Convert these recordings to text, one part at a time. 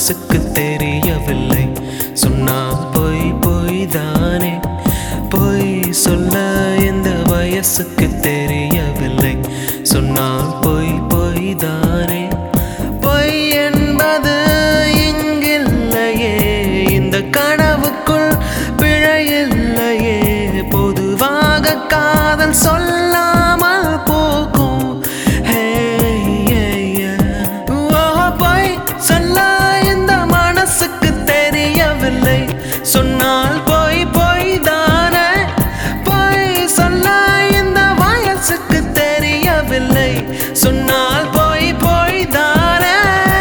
மனசுக்கு தெரியவில்லை சொன்னால் பொய் பொய் தானே பொய் சொல்ல இந்த வயசுக்கு தெரியவில்லை சொன்னால் பொய் பொய் தானே பொய் என்பது இங்கில்லையே இந்த கனவுக்குள் பிழையில்லையே பொதுவாக காதல் சொல்லாமல் போகும் ஹே, ஏ, ஏ. ஓ, பொய் சொல்ல இந்த மனசுக்கு தெரியவில்லை சொன்னால் பொய் பொய் தானே பொய் சொல்ல இந்த வயசுக்கு தெரியவில்லை சொன்னால் பொய் பொய் தானே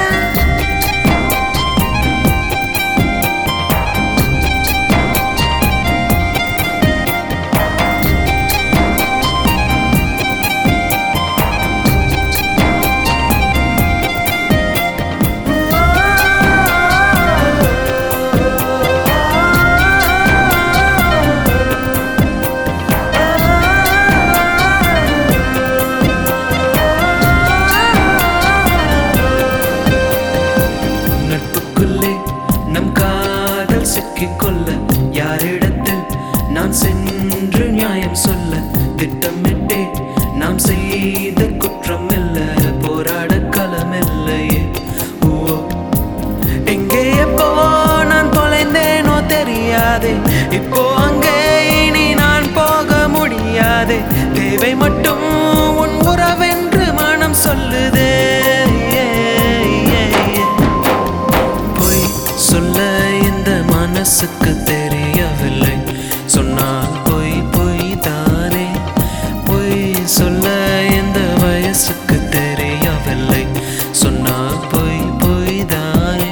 நட்புக்குள்ளே நம் காதல் சிக்கிக் கொள்ள யாரிடத்தில் நான் சென்று நியாயம் சொல்ல திட்டமிட்டே நாம் செய்த குற்றம் இல்ல போராட களமில்லையே ஓ எங்கே எப்போ நான் தொலைந்தேனோ தெரியாதே இப்போ அங்கே இனி நான் போக முடியாதே தேவை மட்டும் உன் உறவென்று மனம் சொல்லுதே பொய் சொல்ல இந்த மனசுக்கு தெரியவில்லை சொன்னால் பொய் பொய் தானே பொய் சொல்ல இந்த வயசுக்கு தெரியவில்லை சொன்னால் பொய் பொய் தானே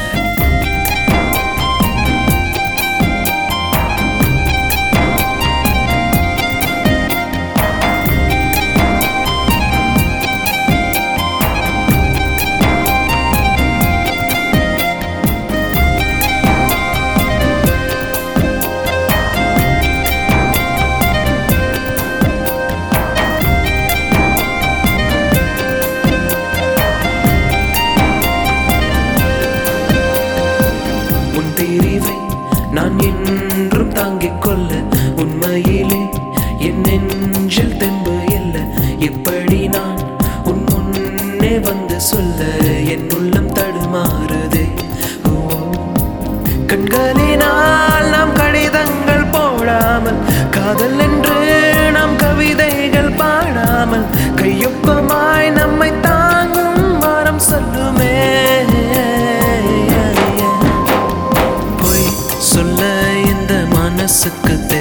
உன் தெரிவை நான் என்றும் தாங்கிக் கொள்ள உண்மையிலே என் நெஞ்சில் தெம்பு இல்லை எப்படி நான் உன் முன்னே வந்து சொல்ல என் உள்ளம் தடுமாறுதே ஓ கண்களினால் நாம் கடிதங்கள் போடாமல் காதல் என்று நாம் கவிதைகள் பாடாமல் கையொப்பமாய் நம்மை தாங்கும் மரம் சொல்லுமே பொய் சொல்ல இந்த மனசுக்கு தெரியவில்லை